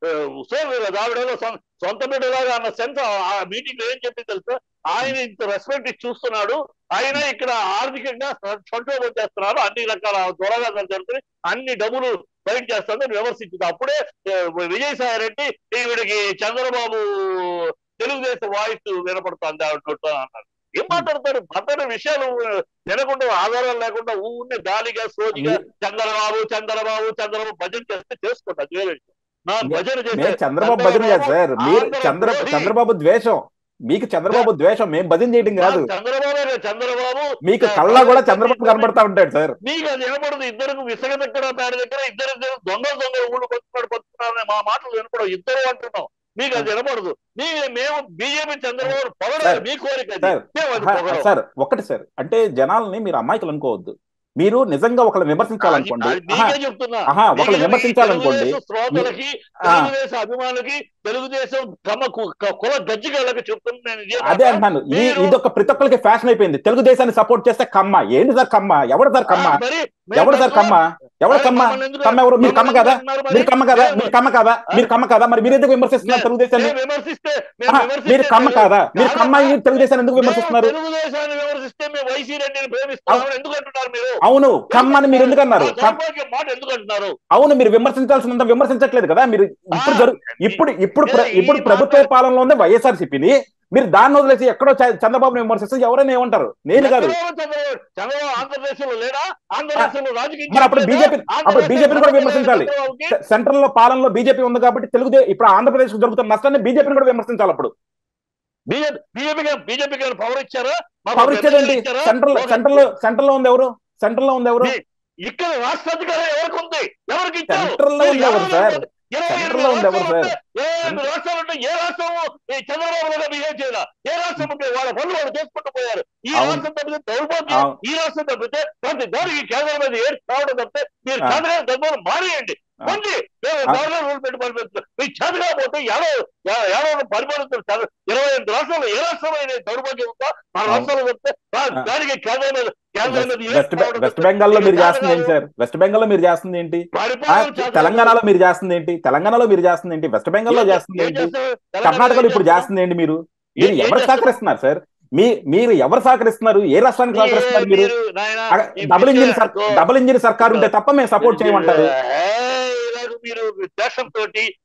సోదరు ఆవిడేదో సొం- సొంత బిడ్డలాగా అన్న సెన్స్ ఆ మీటింగ్ లో ఏం చెప్పి తెలుసా ఆయన ఇంత రెస్పెక్ట్ ఇచ్చి చూస్తున్నాడు ఆయన ఇక్కడ ఆర్థికంగా సంక్షోభం చేస్తున్నారు అన్ని రకాల దొరగాలు జరుగుతున్నాయి అన్ని డబ్బులు బయట చేస్తుందని విమర్శించింది అప్పుడే ఏ, విజయసాయి రెడ్డి ఈవిడికి చంద్రబాబు తెలుగుదేశం వాయిస్ వినపడుతుంది ఆవిడ నోట్లో అన్నారు ఏం మాట్లాడతారు మాట్లాడే విషయాలు తినకుండా ఆధారాలు లేకుండా ఊరినే గాలిగా సోజిగా చంద్రబాబు చంద్రబాబు చంద్రబాబు భజన చేస్తే చేసుకోండి అది వేరే విషయం. నా భజన చేస్తే మీరు చంద్రబాబు భజన కాదు సార్ మీరు చంద్ర చంద్రబాబు ద్వేషం మీకు చంద్రబాబు ద్వేషం మేము భజన చేయడం కాదు చంద్రబాబు చంద్రబాబు మీకు కళ్ళ కూడా చంద్రబాబు కనబడతా ఉంటాడు సార్ మీకు అది వినపడదు ఇద్దరు విసగ దగ్గర పేడ దగ్గర ఇద్దరు ఇద్దరు దొంగ దొంగ ఊళ్ళు పట్టుకున్నాడు పట్టుకున్నారని మా మాటలు వినపడవు ఇద్దరు అంటున్నాం మీకు అది వినపడదు మీ మేము బీజేపీ చంద్రబాబు పొగడాలి సార్, మీ కోరిక అది సార్, మేము అది ఆహా, పొగడం. సార్ ఒకటి సార్ అంటే జనాల్ని మీరు అమాయకులు అనుకోవద్దు మీరు నిజంగా ఒకళ్ళు విమర్శించాలనుకోండి అది ఆహా, మీకే చెప్తున్నా ఆహా, ఒకళ్ళు మీకు విమర్శించాలనుకోండి తెలుగుదేశం శ్రోతలకి ఆ. తెలుగుదేశం అభిమానులకి తెలుగుదేశం కమ్మ కు- క- కుల గజ్జిగాళ్ళకి చెప్తున్నాను నేను ఇదే అదే మాట. అంటున్నాను ఈ మీరు- ఇది ఒక ప్రతి ఒక్కరికి ఫ్యాషన్ అయిపోయింది తెలుగుదేశాన్ని సపోర్ట్ చేస్తే కమ్మ ఏంటి సార్ కమ్మ ఎవడు సార్ కమ్మ ఆ, మరి మేము ఎవడు సార్ కమ్మ ఎవడు అరే, కమ్మ మమ్మల్ని ఎందుకు- కమ్మ ఎవరు మీరు కమ్మ మమ్మల్ని కదా ఎందుకు అంటున్నారు మరి? మీరు కమ్మ కదా మేము- మీరు కమ్మ కదా మీరు కమ్మ కదా మరి మీరు ఎందుకు విమర్శిస్తున్నారు మేము- తెలుగుదేశాన్ని మేము విమర్శిస్తే మేము ఆహా, విమర్శిస్తే మీరు కమ్మ కాదా మీరు కాదమ్మా. కమ్మ అయ్యి తెలుగుదేశాన్ని ఎందుకు మేము విమర్శిస్తున్నారు తెలుగుదేశాన్ని విమర్శిస్తే మేము వైసీ రెడ్డిని ప్రేమిస్తున్నామని ఎందుకు అంటున్నారు మీరు అవును కమ్మని మీరు ఎందుకు అన్నారు ఆ దౌర్భాగ్య మాట ఎందుకు అంటున్నారు అవును మీరు విమర్శించాల్సినంత విమర్శించట్లేదు కదా మీరు ఇప్పుడు జరు ఇప్పుడు ఇప్పుడు ప్ర- ఈ ఇప్పుడు మాట- ప్రభుత్వ పాలనలో ఉంది వైఎస్ఆర్సీపీని మీరు దాన్ని వదిలేసి ఎక్కడో చ- చంద్రబాబుని విమర్శిస్తే ఎవరైనా ఏమంటారు నేను కాదు చంద్రబాబు చంద్రబాబు చంద్రబాబు ఆంధ్రప్రదేశ్ లో లేడా ఆంధ్రప్రదేశ్ లో రాజకీయం మరి అప్పుడు చేయలేదా? బీజేపీ అప్పుడు ఆంధ్రప్రదేశ్ బీజేపీని కూడా విమర్శించాలి చంద్రబాబుకి సె- సెంట్రల్ లో పాలనలో బీజేపీ ఉంది కాబట్టి తెలుగుదే ఇప్పుడు ఆంధ్రప్రదేశ్ జరుగుతున్న నష్టాన్ని బీజేపీని కూడా విమర్శించాలి అప్పుడు బీజేపీ బీజేపీకి బీజేపీకి ఏమైనా పవర్ ఇచ్చారా మాకు పవర్ ఇచ్చేదేంటి ఎమ్మెల్యేలు ఇచ్చారా? సెంట్రల్ ఒక- సెంట్రల్ లో సెంట్రల్ లో ఉంది ఎవరు సెంట్రల్ లో ఉంది ఎవరు మీ- ఇక్కడ రాష్ట్ర అధికారం ఎవరికి ఉంది ఎవరికి ఇచ్చారు సెంట్రల్ లో ఉంది ఎవరు సార్ ఇరవై సెంట్రల్ ఎనిమిది లో ఉంది ఎవరు రాష్ట్రాలు సార్? ఉంటే, ఇరవై ఎనిమిది రాష్ట్రాలు ఉంటే ఏ రాష్ట్రం ఈ చంద్రబాబు గారు బిహేవ్ చేయాల ఏ రాష్ట్రం ఉంటే వాళ్ళ పనులు వాళ్ళు చేసుకుంటూ పోయారు ఈ అవును. రాష్ట్రం తప్పితే దౌర్భాగ్యం అవును. ఈ రాష్ట్రం తప్పితే ప్రతి దానికి కేంద్రం మీద ఏడు కావడం తప్పితే మీరు ఆ. చంద్రబాబు ధర్మం మానేయండి ఆ. మంది మేము ఆ. గవర్నర్ రూల్ పెట్టి పరిపాలిస్తారు మీకు చేత కాకపోతే ఏడో ఏడో పరిపాలిస్తారు ఇరవై ఎనిమిది రాష్ట్రాలు ఏ రాష్ట్రంలో అయినా దౌర్భాగ్యం ఉందా మన అవును. రాష్ట్రంలో చెప్తే ఆ. దానికి కేంద్రం మీద కేంద్రం మీద ఏడు వెస్ట్ కావడం వెస్ట్ తప్పితే బెంగాల్ లో మీరు మీకు చేస్తుంది ఏంటి చేత సార్ వెస్ట్ బెంగాల్ లో మీరు చేస్తుంది ఏంటి ఆ, పరిపాలన చేత తెలంగాణలో మీరు చేస్తుంది ఏంటి తెలంగాణలో మీరు చేస్తుంది ఏంటి వెస్ట్ బెంగాల్ లో ఏం చేస్తుంది ఏం ఏంటి చేస్తారు? కర్ణాటకలో ఇప్పుడు తెలంగాణ చేస్తుంది ఏంటి మీరు ఏం మీరు ఏం ఎవరు చేస్తారు? సహకరిస్తున్నారు సార్ మీ మీరు ఎవరు సహకరిస్తున్నారు ఏ రాష్ట్రానికి సహకరిస్తున్నారు మీరు మీరు నాయనా, ఈ double engine mister sir double engine సర్కార్ ఉంటే తప్ప మేము సపోర్ట్ చేయమంటారు ఏయ్, ఇలాగ మీరు దేశంతో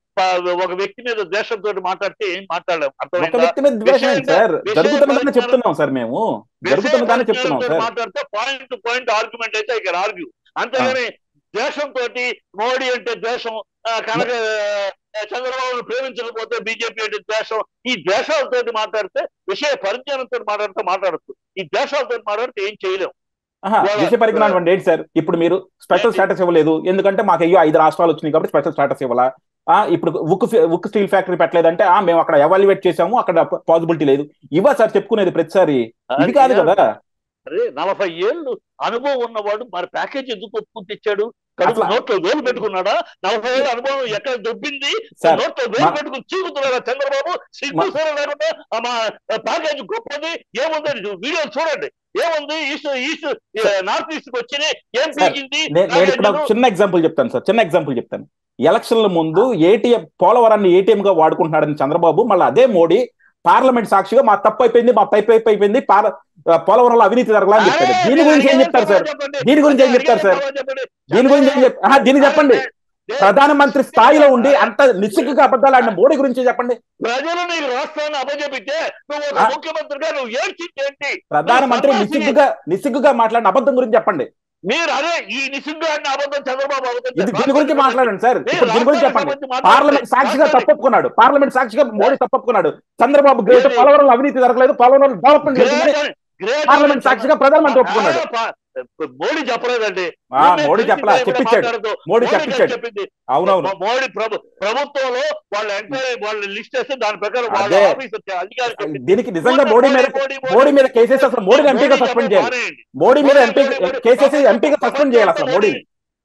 ఒక వ్యక్తి మీద దేశంతో మాట్లాడితే ఏం మాట్లాడలేం ఒక అర్థమైందా వ్యక్తి మీద ద్వేషం ఏంటి సార్ విషయం- జరుగుతున్నదాన్ని విషయం చెప్తున్నాం సార్ మేము జరుగుతున్నదాన్ని చెప్తున్నాం విషయ సార్ మాట్లాడితే పాయింట్ టు పాయింట్ ఆర్గ్యుమెంట్ అయితే ఇక్కడ ఆర్గ్యూ అంతేగాని దేశంతో మోడీ అంటే ద్వేషం ఆ, కనుక ఆ, చంద్రబాబును ప్రేమించకపోతే బీజేపీ అంటే ద్వేషం ఈ దేశాలతో మాట్లాడితే విషయ పరిజ్ఞానంతో మాట్లాడితే మాట్లాడచ్చు ఈ దేశాలతో మాట్లాడితే ఏం చేయలేం ఆహా, వాళ్ళ- విషయ పరిజ్ఞానం అంటే ఏంటి సార్ ఇప్పుడు మీరు స్పెషల్ ఏంటి? స్టేటస్ ఇవ్వలేదు ఎందుకంటే మాకు అయ్యో ఐదు రాష్ట్రాలు వచ్చినాయి కాబట్టి స్పెషల్ స్టేటస్ ఇవ్వాలా ఆ ఇప్పుడు ఉక్ ఉక్ స్టీల్ ఫ్యాక్టరీ పెట్టలేదంటే ఆ మేము అక్కడ ఎవాల్యుయేట్ చేసాము అక్కడ పాసిబిలిటీ లేదు ఇవా సార్ చెప్పుకునేది ప్రతిసారి ఇది కాదు కదా అరే నలభై ఏళ్ళు అనుభవం ఉన్నవాడు మరి ప్యాకేజ్ ఎందుకు ఒప్పుకుని తెచ్చాడు కడుపు అసలు- నోట్లో వేలు పెట్టుకున్నాడా నలభై ఏళ్ళ అనుభవం ఎక్కడ దొబ్బింది సార్ నోట్లో వేలు మా- పెట్టుకుని చీకుతున్నాడా చంద్రబాబు సిగ్గు సరే లేకుండా ఆ మా ప్యాకేజ్ గొప్పది ఏముంది వీడియో చూడండి ఏముంది ఈస్ట్ ఈస్ట్ నార్త్ ఈస్ట్ కి వచ్చి ఏం సార్, పీకింది నే- నేను ఇక్కడ ఒక ప్యాకేజీలు? చిన్న ఎగ్జాంపుల్ చెప్తాను సార్ చిన్న ఎగ్జాంపుల్ చెప్తాను ఎలక్షన్ల ముందు ఏటీఎం పోలవరాన్ని ఏటీఎం గా వాడుకుంటున్నాడని చంద్రబాబు మళ్ళీ అదే మోడీ పార్లమెంట్ సాక్షిగా మా తప్పు అయిపోయింది మా తప్పు అయిపోయింది పార- పోలవరంలో అవినీతి జరగలా అని చెప్పాడు అరే, దీని గురించి ఏం అడిగే చెప్తారు సార్ చెప్పండి. దీని గురించి ఏం చెప్తారు సార్ అడిగే చెప్పండి. దీని గురించి ఏం చెప్ ఆహా, దీన్ని చెప్పండి అరే, ప్రధానమంత్రి స్థాయిలో ఉండి అంత నిస్సిగ్గుగా అబద్ధాలు ఆడిన మోడీ గురించి చెప్పండి ప్రజలు నీకు రాష్ట్రాన్ని అప్పచెప్పితే నువ్వు ఒక ఆ? ముఖ్యమంత్రిగా నువ్వు ఏడ్చింది ఏంటి ప్రధానమంత్రి సన్నాసి. నిస్సిగ్గుగా నిస్సిగ్గుగా మాట్లాడిన అబద్ధం గురించి చెప్పండి మీరు అదే ఈ నిస్సిగ్గాన్ని అబద్ధం చంద్రబాబు అబద్ధం ఇది చెప్పారు. దీని గురించి మాట్లాడండి సార్ మీరు ఇప్పుడు దీని గురించి రాష్ట్రానికి చెప్పండి సంబంధించి మాట్లాడండి. పార్లమెంట్ సాక్షిగా రాష్ట్రానికి- తప్పొప్పుకున్నాడు పార్లమెంట్ సాక్షిగా మోడీ తప్పొప్పుకున్నాడు చంద్రబాబు గ్రేట్ ఏది? పోలవరంలో అవినీతి జరగలేదు పోలవరంలో డెవలప్మెంట్ జరిగిందని గ్రేట్ అని- గ్రేట్ పార్లమెంట్ అని సాక్షిగా ప్రధానమంత్రి ఒప్పుకున్నాడు ఆ, పా- మోడీ చెప్పలేదండి ఆ, మోడీ చెప్పలా తెలిసి చెప్పించాడు మాట్లాడదు. మోడీ మోడీ చెప్పించాడు చెప్పింది అవునవును మోడీ ప్రభు ప్రభుత్వంలో వాళ్ళ ఎంక్వైరీ వాళ్ళ లిస్ట్ వేస్తే దాని ప్రకారం వాళ్ళ అదే. ఆఫీసర్ అధికారి చెప్పింది. దీనికి నిజంగా మోడీ మీద మోడీ, మోడీ మీద కేసేసి అసలు మోడీని ఎంపీగా మోడీ సస్పెండ్ చెప్పడం చేయాలి మానేయండి. మోడీ మీద ఎంపీ మోడీ, మోడీ, కేసేసి మోడీ, ఎంపీగా సస్పెండ్ చేయాలి అసలు మోడీని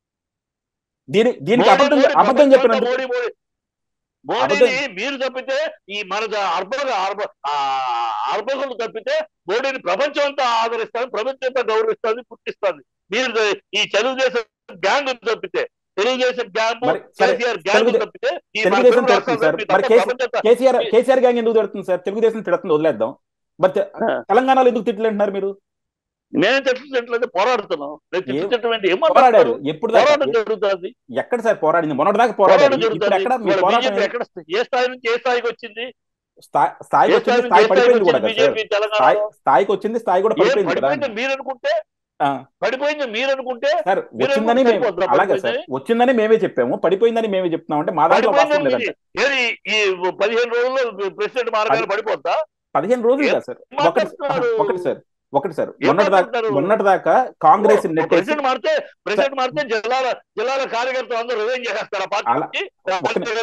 దీని దీనికి మోడీ, అబద్ధం మోడీ, అబద్ధం ప్రపంచంలో చెప్పినందుకు మోడీ మోడీ మోడీని మీరు తప్పితే ఈ మన అర్బన్ అర్బ ఆ, అర్బకులు తప్పితే మోడీని ప్రపంచం అంతా ఆదరిస్తుంది ప్రపంచం అంతా గౌరవిస్తుంది పుట్టిస్తుంది మీరు ద- ఈ తెలుగుదేశం గ్యాంగ్ తప్పితే తెలుగుదేశం గ్యాంగ్ మరి సరే, కేసీఆర్ గ్యాంగ్ తెలుగు- తప్పితే ఈ మన తెలుగుదేశం తెలుగు తిడుతుంది రాష్ట్రాల్లో సార్. మీ మరి తప్ప కేసీ- ప్రపంచం అంతా- కేసీఆర్ కేసీఆర్ గ్యాంగ్ ఎందుకు తిడుతుంది సార్ తెలుగుదేశం తిడుతుంది వదిలేద్దాం బట్ తెలంగాణలో ఎందుకు తిట్టలేంటున్నారు మీరు నేను తిట్టలేదు పోరాడుతున్నాం నేను ఏం- తిట్టడం ఏంటి ఏం పోరాడారు మాట్లాడారు ఎప్పుడు దాకా పోరాటం జరుగుతుంది ఎక్కడ సార్ పోరాడింది మొన్నటిదాకా పోరాడారు పోరాటం ఇప్పుడు జరుగుతుంది ఎక్కడ మీ ఇవాళ పోరాటం బీజేపీ ఏంది? ఎక్కడ ఏ స్థాయి నుంచి ఏ స్థాయికి వచ్చింది స్థాయి- స్థాయికి ఏ వచ్చింది స్థాయి నుంచి స్థాయి ఏ స్థాయికి పడిపోయింది కూడా వచ్చింది కదా సార్ బీజేపీ స్థాయి తెలంగాణలో స్థాయికి వచ్చింది స్థాయి కూడా ఏ పడిపోయింది కదా పడిపోయింది మీరు అనుకుంటే ఆ. పడిపోయింది మీరు అనుకుంటే సార్ మీరు వచ్చిందని మేము సరిపోతుందా అలాగే సార్ పడిపోయిందని? వచ్చిందని మేమే చెప్పాము పడిపోయిందని మేమే చెప్తున్నాం అంటే మా దాంట్లో వాస్తవం పడిపోయింది లేదంటే ఏది ఈ పదిహేను రోజుల్లో ప్రెసిడెంట్ మార్గాలు పడిపోద్దా పదిహేను రోజులు ఏం కాదు సార్ ఒకటి మాట్లాడుతున్నారు? ఒకటి సార్ ఒకటి సార్ ఏం మొన్నటి దాకా మాట్లాడుతున్నారు? మొన్నటి దాకా కాంగ్రెస్ నెట్టేసి ప్రెసిడెంట్ మారితే ప్రెసిడెంట్ మారితే జిల్లాల జిల్లాల కార్యకర్తలు అందరూ రిజైన్ చేసేస్తారు ఆ అలా- పార్టీకి ఒక్క ని-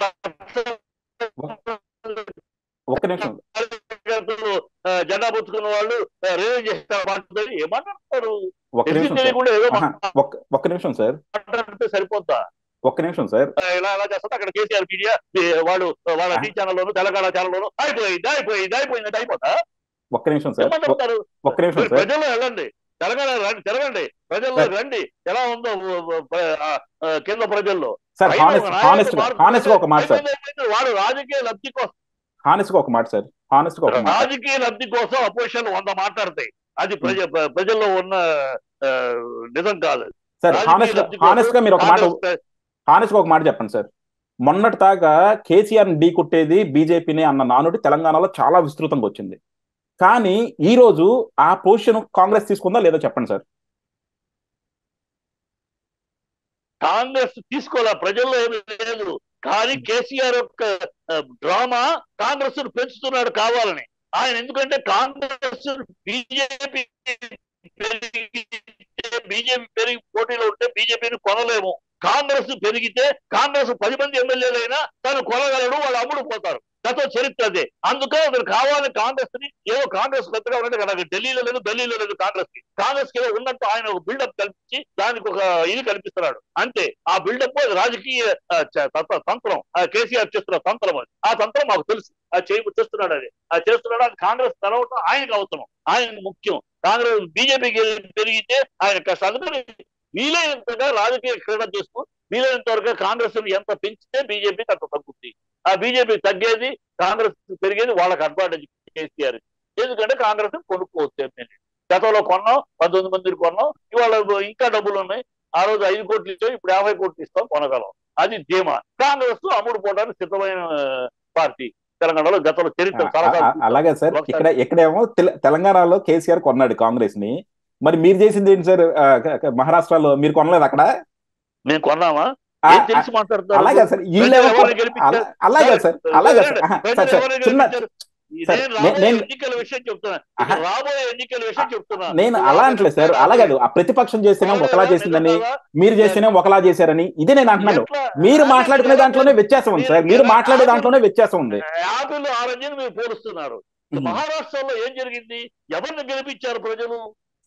ఒక్క నిమిషం కార్యకర్తలు ఆ, జెండా పుచ్చుకున్న వాళ్ళు రిజైన్ చేస్తారు ఆ పార్టీ ఏమంటారు ఒక్క నిమిషం సార్ తెలియకుండా ఏదో ఆహా, ఒక్క ఒక్క నిమిషం సార్ మాట్లాడితే సరిపోతా ఒక్క నిమిషం సార్ ఇలా ఎలా చేస్తారు అక్కడ కేసీఆర్ మీడియా వాడు వాళ్ళ టీ ఛానల్లోను తెలంగాణ ఛానల్లోను అయిపోయింది అయిపోయింది అయిపోయింది అంటే అయిపోతా ఒక్క నిమిషం సార్ ఒ- ఏమంటారు ఒక్క నిమిషం మీరు సార్ ప్రజల్లో వెళ్ళండి తెలంగాణ రండి తిరగండి ప్రజల్లో సార్. రండి ఎలా ఉందో ఉ- ఉ- ప్ర- ఆ, ఆ, కింద ప్రజల్లో సార్ పైన హానెస్ట్ ఒక నాయకుడు హానెస్ట్ గా మార్పు హానెస్ట్ గా ఒక మాట సార్ అయిపోయింది, అయిపోయింది. వాడు రాజకీయ లబ్ధి కోసం హానెస్ట్ గా ఒక మాట సార్ హానెస్ట్ గా ఒక మాట రాజకీయ లబ్ధి కోసం అపోజిషన్ వంద మాట్లాడతాయి అది ప్రజ ప్ర- ప్రజల్లో ఉన్న ఆ, నిజం కాదు సార్ రాజకీయ హానెస్ట్ గా లబ్ధి కోసం హానెస్ట్ గా మీరు ఒక మాట కాంగ్రెస్ హానెస్ట్ గా ఒక మాట చెప్పండి సార్ మొన్నటి దాకా కేసీఆర్ ఢీ కొట్టేది బీజేపీని అన్న నానుడి తెలంగాణలో చాలా విస్తృతంగా వచ్చింది కానీ ఈ రోజు ఆ పొజిషన్ కాంగ్రెస్ తీసుకుందా లేదా చెప్పండి సార్ కాంగ్రెస్ తీసుకోలే ప్రజల్లో ఏమీ లేదు కానీ కేసీఆర్ యొక్క ఆ, డ్రామా కాంగ్రెస్ ను పెంచుతున్నాడు కావాలని ఆయన ఎందుకంటే కాంగ్రెస్ బీజేపీ బీజేపీ పెరిగి పోటీలో ఉంటే బీజేపీని కొనలేము కాంగ్రెస్ పెరిగితే కాంగ్రెస్ పది మంది ఎమ్మెల్యేలైనా తను కొనగలడు వాళ్ళు అమ్ముడు పోతారు గత చరిత్ర అదే అందుకే అతను కావాలని కాంగ్రెస్ ని ఏదో కాంగ్రెస్ పెద్దగా ఉన్నట్టు కదా ఢిల్లీలో లేదు ఢిల్లీలో లేదు కాంగ్రెస్ కి కాంగ్రెస్ కి ఏదో ఉన్నట్టు ఆయన ఒక బిల్డప్ కల్పించి దానికి ఒక ఇది కల్పిస్తున్నాడు అంతే ఆ బిల్డప్ అది రాజకీయ ఆ, చ- తంత్ర- తంత్రం ఆ కేసీఆర్ చేస్తున్న తంత్రం అది ఆ తంత్రం మాకు తెలుసు ఆ చేయ చేస్తున్నాడు అది ఆ చేస్తున్నాడు అది కాంగ్రెస్ తెలవటం ఆయనకు అవసరం ఆయన ముఖ్యం కాంగ్రెస్ బీజేపీ పెరిగితే ఆయన కష్టం అందుకని వీలైనంతగా రాజకీయ క్రీడ చేస్తూ వీలైనంత వరకు కాంగ్రెస్ ఎంత పెంచితే బీజేపీకి అంత తగ్గుతుంది ఆ బీజేపీ తగ్గేది కాంగ్రెస్ పెరిగేది వాళ్ళకి అడ్వాంటేజ్ కేసీఆర్ ఎందుకంటే కాంగ్రెస్ కొనుక్కోవచ్చు ఎమ్మెల్యే గతంలో కొన్నాం పంతొమ్మిది మందిని కొన్నాం ఇవాళ ఇంకా డబ్బులు ఉన్నాయి ఆ రోజు ఐదు కోట్లు ఇచ్చాం ఇప్పుడు యాభై కోట్లు ఇస్తాం కొనగలం అది ధీమా కాంగ్రెస్ అమ్ముడు పోవడానికి సిద్ధమైన పార్టీ తెలంగాణలో గతంలో చరిత్ర ఆ- చాలా ఆ- అలాగే సార్ ఒకసారి- ఇక్కడ ఇక్కడేమో తెల- తెలంగాణలో కేసీఆర్ కొన్నాడు కాంగ్రెస్ ని మరి మీరు చేసింది ఏంటి సార్ ఆ, క- క- మహారాష్ట్రలో మీరు కొనలేదు అక్కడ మేము కొన్నామా ఆ, ఏం ఆ, తెలిసి మాట్లాడతారు అలాగే సార్ వీళ్ళేమో ప్రజలు ఎవరిని గెలిపించారు? అలా- అలాగే సార్ అలాగే సార్ ఆహా, ప్రజలు సార్ సార్ ఎవరిని చిన్న గెలిపించారు? సార్, నేను నే- రాబోయే నేను- ఎన్నికల విషయం చెప్తున్నా ఆహా. ఇక్కడ రాబోయే ఎన్నికల విషయం చెప్తున్నా నేను అలా అంటలేదు సార్ అలా కాదు ఆ ప్రతిపక్షం చేస్తేనే ఒకలా చేసిందని మీరు చేస్తేనే ఒకలా చేశారని ఇదే నేను అంటున్నాను మీరు మాట్లాడుకునే దాంట్లోనే వ్యత్యాసం ఉంది సార్ మీరు మాట్లాడే దాంట్లోనే వ్యత్యాసం ఉంది యాపిల్ ఆరెంజ్ మీరు పోలుస్తున్నారు మహారాష్ట్రలో ఏం జరిగింది ఎవరిని గెలిపించారు ప్రజలు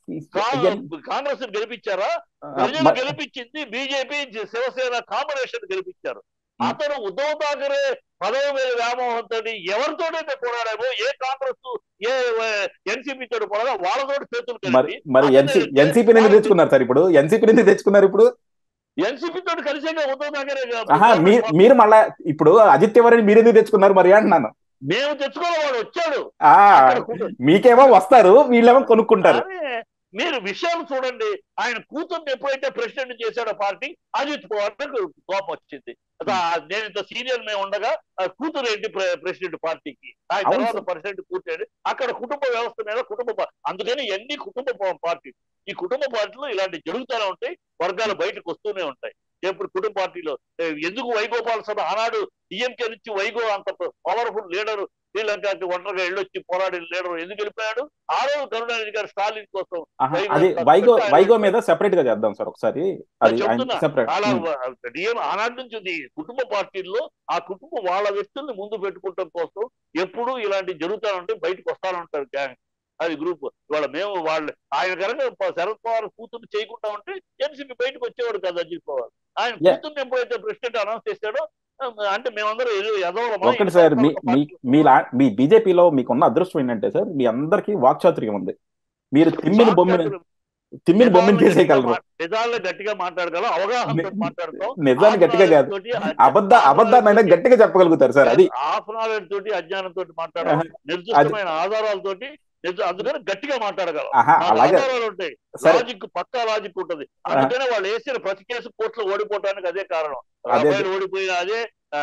కా- కాంగ్రెస్ గెలిపించారా ప్రజలు మ- గెలిపించింది బీజేపీ శివసేన కాంబినేషన్ గెలిపించారు మ్. అతను ఉద్ధవ్ ఠాకరే పదవి మీద వ్యామోహంతో ఎవరితోనైతే పోరాడామో ఏ కాంగ్రెస్ ఏ ఎన్సీపీ తోటి పోరాడా వాళ్ళతోటి చేతులు మరి మరి ఎన్సీ ఎన్సీపీ నుంచి తెచ్చుకున్నారు సార్ ఇప్పుడు ఎన్సీపీ నుంచి తెచ్చుకున్నారు ఇప్పుడు ఎన్సీపీ తోటి కలిసేగా ఉద్ధవ్ ఠాకరే ఆహా మీ- మీరు మళ్ళా ఇప్పుడు అజిత్ తివారీని మీరు ఎందుకు తెచ్చుకున్నారు మరి అంటున్నాను మేము తెచ్చుకోవాలి వాడు వచ్చాడు ఆ అక్కడ కూర్చో- మీకేమో వస్తారు వీళ్ళేమో కొనుక్కుంటారు అదే, మీరు విషయాలు చూడండి ఆయన కూతుర్ని ఎప్పుడైతే ప్రెసిడెంట్ చేశాడో పార్టీ అజిత్ పవార్ కోపం వచ్చింది అదా, నేను ఇంత సీనియర్ మేము ఉండగా ఆ కూతురు ఏంటి ప్రె- ప్రెసిడెంట్ పార్టీకి ఆయన అవును తర్వాత సార్. ప్రెసిడెంట్ కూర్చోండి అక్కడ కుటుంబ వ్యవస్థ మీద కుటుంబ పా- అందుకని ఎన్ని కుటుంబ పా- పార్టీ ఈ కుటుంబ పార్టీలు ఇలాంటి జరుగుతూనే ఉంటాయి వర్గాలు బయటకు వస్తూనే ఉంటాయి ఎప్పుడు కుటుంబ పార్టీలో ఏ, ఎందుకు వైగోపాల్ సభ ఆనాడు డిఎంకే నుంచి వైగో అంత పవర్ఫుల్ లీడర్ శ్రీలంకకి ఒంటరిగా వెళ్ళొచ్చి పోరాడిన లీడర్ ఎందుకు వెళ్ళిపోయాడు ఆ రోజు కరుణానిధి గారు స్టాలిన్ కోసం ఆహా, వైగో అది తక్కువ వైగో ఆయన- వైగో మీద సెపరేట్ గా చేద్దాం సార్ ఒకసారి అది ఆయన చెప్తున్నా. సెపరేట్ అలా డిఎం ఆనాటి నుంచి ఉంది కుటుంబ పార్టీల్లో ఆ కుటుంబం వాళ్ళ వ్యక్తుల్ని ముందు పెట్టుకోవడం కోసం ఎప్పుడు ఇలాంటి జరుగుతూ ఉంటే బయటకు వస్తానే ఉంటారు గ్యాంగ్ అది గ్రూప్ ఇవాళ మేము వాళ్ళు ఆయన కనుక శరద్ పవార్ కూతురు చేయకుండా ఉంటే ఎన్సీపీ బయటకు వచ్చేవాడు కదా అజిత్ పవార్ ఆయన Yeah. కూతుర్ని ఎప్పుడైతే ప్రెసిడెంట్ అనౌన్స్ చేశాడో ఆ, అంటే మేమందరం ఎదు- ఎదవలమా? ఒకటి సార్ మీ ఒక మీ పార్టీ- మీ లా- మీ బీజేపీలో మీకున్న అదృష్టం ఏంటంటే సార్ మీ అందరికీ వాక్చాతుర్యం ఉంది మీరు తిమ్మిని బొమ్మిని తిమ్మిని బొమ్మిని చేసేయగలరు నిజాల్లో గట్టిగా మాట్లాడగలం అవగాహనతో ని- మాట్లాడతాం నిజాన్ని గట్టిగా కాదు అబద్ధ అబద్ధాన్ని గట్టిగా చెప్పగలుగుతారు సార్ అది హాఫ్ నాలెడ్జ్ తోటి అజ్ఞానంతో మాట్లాడడం నిర్దిష్టమైన ఆధారాలతోటి నిర్ది- అందుకని గట్టిగా మాట్లాడగలం ఆహా ఆ అలాగే ఆధారాలు ఉంటాయి సరే లాజిక్ పక్కా లాజిక్ ఉంటది అందుకనే వాళ్ళు వేసిన ప్రతి కేసు కోర్టులో ఓడిపోవడానికి అదే కారణం అదే. రఫేల్ ఓడిపోయిన అదే ఆ,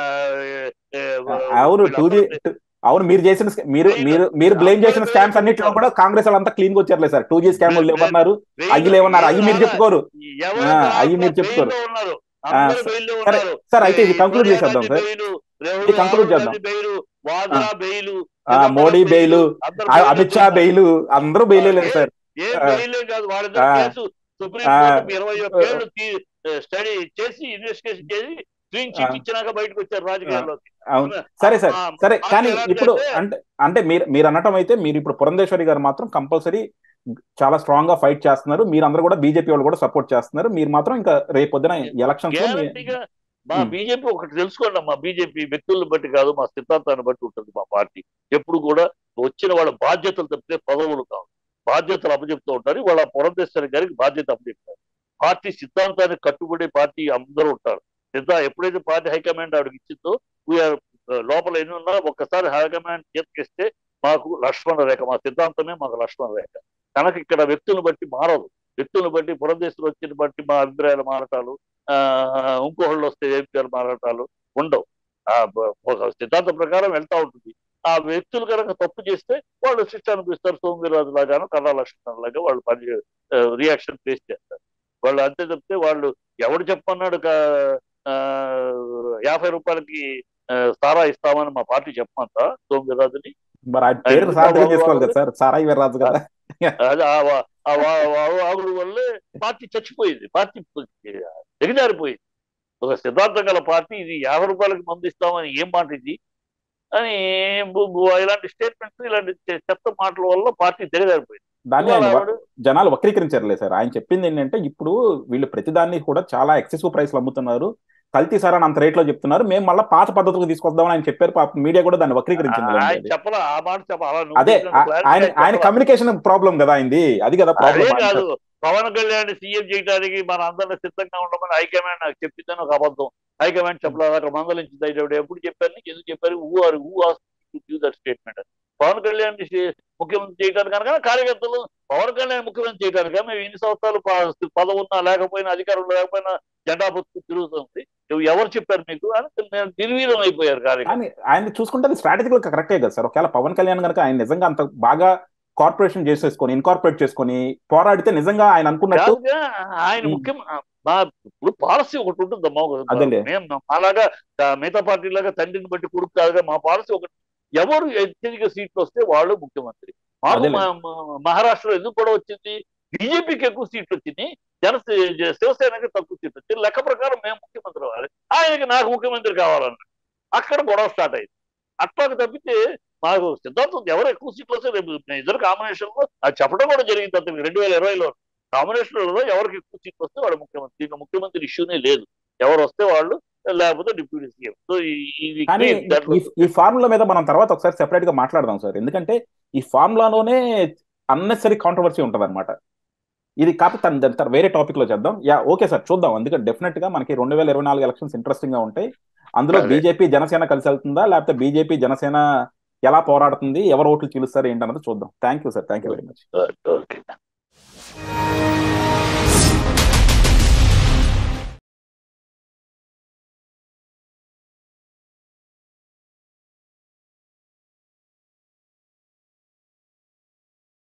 ఏ, అవును టూ జీ వీళ్ళందరూ అవును మీరు చేసిన స్కా- మీరు మీరు మీరు బ్లేమ్ చేసిన స్కామ్స్ అన్నింటిలో కూడా కాంగ్రెస్ వాళ్ళంతా క్లీన్ గా వచ్చారులే సార్ టూ జీ స్కామ్ లేవన్నారు వెయ్యి- అయ్యి లేవన్నారు అయ్యి మీరు వెయ్యి చెప్పుకోరు ఎవరు ఆ, దాంట్లో అయ్యి మీరు చెప్పుకోరు. బెయిల్లో ఉన్నారు ఆ, అందరూ బెయిల్లో సరే ఉన్నారు సార్ అయితే ఇది ఈ కంక్లూడ్ సోనియా చేసేద్దాం గాంధీ సార్ బెయిలు, ఇది రాహుల్ conclude గాంధీ చేద్దాం. బెయిలు, వాద్రా బెయిల్ ఆ, మోడీ బెయిల్ అమిత్ షా బెయిల్ అందరూ బెయిల్ లేదు సార్ ఏ ఆ. బెయిలే కాదు వాళ్ళిద్దరు ఆ. కేసు సుప్రీం ఆ. కోర్టు ఇరవై ఒక్క ఏళ్ళు స్టడీ చేసి ఇన్వెస్టిగేషన్ చేసి క్లీన్ చిట్ ఆ. ఇచ్చినాక బయటకు వచ్చారు రాజకీయాల్లోకి అవును సరే సార్ ఆ, సరే ఆ, కానీ ఎలాంటి ఇప్పుడు అంటే- అంటే అంటే మీరు మీరు అనటం అయితే మీరు ఇప్పుడు పురంధేశ్వరి గారు మాత్రం కంపల్సరీ చాలా స్ట్రాంగ్ గా ఫైట్ చేస్తున్నారు మీరందరూ కూడా బీజేపీ వాళ్ళు కూడా సపోర్ట్ చేస్తున్నారు మీరు మాత్రం ఇంకా రేపు పొద్దున ఎలక్షన్స్ గ్యారంటీగా మా ఉమ్. బీజేపీ ఒకటి తెలుసుకోండి మా బీజేపీ వ్యక్తులను బట్టి కాదు మా సిద్ధాంతాన్ని బట్టి ఉంటుంది మా పార్టీ ఎప్పుడు కూడా వచ్చిన వాళ్ళ బాధ్యతలు తప్పితే పదవులు కావు బాధ్యతలు అప్పచెప్తూ ఉంటారు వాళ్ళ పురంధేశ్వరి గారికి బాధ్యత అప్పచెప్తారు పార్టీ సిద్ధాంతానికి కట్టుబడే పార్టీ అందరూ ఉంటారు సిద్ధా ఎప్పుడైతే పార్టీ హైకమాండ్ ఆవిడకి ఇచ్చిందో వీఆర్ లోపల ఎన్ని ఉన్నా ఒక్కసారి హైకమాండ్ చేతికిస్తే మాకు లక్ష్మణ రేఖ మా సిద్ధాంతమే మాకు లక్ష్మణ రేఖ కనుక ఇక్కడ వ్యక్తులను బట్టి మారదు వ్యక్తులను బట్టి పురంధేశ్వరి వచ్చిన బట్టి మా అభిప్రాయాలు మారటాలు ఆ, ఇంకోళ్ళు వస్తే ఎంపీఆర్ మారటాలు ఉండవు ఆ, బ- ఒక సిద్ధాంత ప్రకారం వెళ్తా ఉంటుంది ఆ వ్యక్తులు కనుక తప్పు చేస్తే వాళ్ళు శిక్ష అనిపిస్తారు సోమవీరాజు లాగాను కళా లక్ష్మణ్ లాగా వాళ్ళు పని రియాక్షన్ ఫేస్ చేస్తారు వాళ్ళు అంతే తప్పితే వాళ్ళు ఎవడు చెప్పన్నాడు క- ఆ, యాభై రూపాయలకి ఆ, సారా ఇస్తామని మా పార్టీ చెప్పమంతా సోమవీరాజుని మరి ఆయన పేరు సార్థకం చేసుకోవాలి కదా సార్ సారాయి వీర్రాజు కదా అది ఆ వా- ఆ వా- వా- వాగుడు వల్లే పార్టీ చచ్చిపోయింది పార్టీ దిగజారిపోయింది ఒక సిద్ధాంతం గల పార్టీ ఇది యాభై రూపాయలకి మందు ఇస్తామని ఏం మాట ఇది అని బు- బు- ఇలాంటి స్టేట్మెంట్స్ ఇలాంటి చె- చెత్త మాటల వల్ల పార్టీ దిగజారిపోయింది దాన్ని ఇవాళ ఆయన ఆవిడ- జనాలు వక్రీకరించారులే సార్ ఆయన చెప్పింది ఏంటంటే ఇప్పుడు వీళ్ళు ప్రతిదాన్ని కూడా చాలా ఎక్సెసివ్ ప్రైస్ అమ్ముతున్నారు కల్తీ సార్ అని అంత రేట్ లో చెప్తున్నారు మేము మళ్ళీ పాత పద్ధతులకు తీసుకొద్దామని ఆయన చెప్పారు పాప మీడియా కూడా దాన్ని వక్రీకరించింది ఆయన చెప్పలా ఆ మాట చెప్పాల అలా నువ్వు అదే చెప్పిన ఆ- clarity ఆయన ఆయన చెప్పలా. కమ్యూనికేషన్ ప్రాబ్లం కదా అయింది అది కదా అదే ప్రాబ్లం కాదు పవన్ కళ్యాణ్ సీఎం చేయడానికి మన అందరిని సిద్ధంగా ఉండమని హైకమాండ్ నాకు చెప్పిందని ఒక అబద్ధం హైకమాండ్ చెప్పలేదు అక్కడ మందలించింది అయితే ఎప్పుడు చెప్పారు నీకు ఎందుకు చెప్పారు who are you give that statement Pavan Kalyan సి- ముఖ్యమంత్రి చేయడానికి కనుక కార్యకర్తలు పవన్ కళ్యాణ్ ముఖ్యమంత్రి చేయడానికి మేము ఇన్ని సంవత్సరాలు ప- పదవి ఉన్నా లేకపోయినా అధికారంలో లేకపోయినా జెండా పుస్తకం తిరుగుతుంది నువ్వు ఎవరు చెప్పారు మీకు అని నేను నిర్వీర్యం అయిపోయారు కార్యకర్తలు కానీ ఆయన చూసుకుంటే అది స్ట్రాటజికల్ కరెక్టే కదా సార్ ఒకవేళ పవన్ కళ్యాణ్ కనుక ఆయన నిజంగా అంత బాగా కార్పొరేషన్ చేసేసుకొని ఇన్కార్పొరేట్ చేసుకొని పోరాడితే నిజంగా ఆయన అనుకున్నట్టు కాదుగా ఆయన ఉమ్. ముఖ్యం మా ఇప్పుడు పాలసీ ఒకటి ఉంటుంది అమ్మా అదేలే. మేము అలాగా ఆ, మిగతా పార్టీ లాగా తండ్రిని బట్టి కొడుకు కాదుగా మా పాలసీ ఒకటి ఎవరు అత్యధిక సీట్లు వస్తే వాళ్ళు ముఖ్యమంత్రి మాకు అదేలే. మా- మా- మహారాష్ట్రలో ఎందుకు కూడా వచ్చింది బీజేపీకి ఎక్కువ సీట్లు వచ్చినాయి జన శివసేనకి తక్కువ సీట్లు వచ్చింది లెక్క ప్రకారం మేము ముఖ్యమంత్రి అవ్వాలి ఆయనకి నాకు ముఖ్యమంత్రి కావాలన్న అక్కడ గొడవ స్టార్ట్ అయింది అట్లాగ తప్పితే మాకు సిద్ధాంతం ఎవరు ఎక్కువ సీట్లు వస్తే రేపు మేము ఇద్దరు కాంబినేషన్ లో అది చెప్పడం కూడా జరిగింది అతనికి రెండు వేల ఇరవైలో కాంబినేషన్లలో ఎవరికి ఎక్కువ సీట్లు వస్తే వాడు ముఖ్యమంత్రి ఇంకా ముఖ్యమంత్రి ఇష్యూనే లేదు ఎవరు వస్తే వాళ్ళు లేకపోతే డిప్యూటీ సీఎం సో ఈ- ఇది కానీ clear. దాంట్లో ఈ- ఈ ఫార్ములా మీద మనం తర్వాత ఒకసారి సెపరేట్ గా మాట్లాడదాం సార్ ఎందుకంటే ఈ ఫార్ములాలోనే అన్నెసరీ కాంట్రవర్సీ ఉంటది అనమాట ఇది కాకపోతే తన- దాని తర్వాత వేరే టాపిక్ లో చేద్దాం యా ఓకే సార్ చూద్దాం ఎందుకంటే డెఫినెట్ గా మనకి రెండు వేల ఇరవై నాలుగు ఎలక్షన్స్ ఇంట్రెస్టింగ్ గా ఉంటాయి అందులో అదే. బీజేపీ జనసేన కలిసి వెళ్తుందా లేకపోతే బీజేపీ జనసేన ఎలా పోరాడుతుంది ఎవరు ఓట్లు చీలుస్తారు ఏంటన్నది చూద్దాం thank you sir thank you very much okay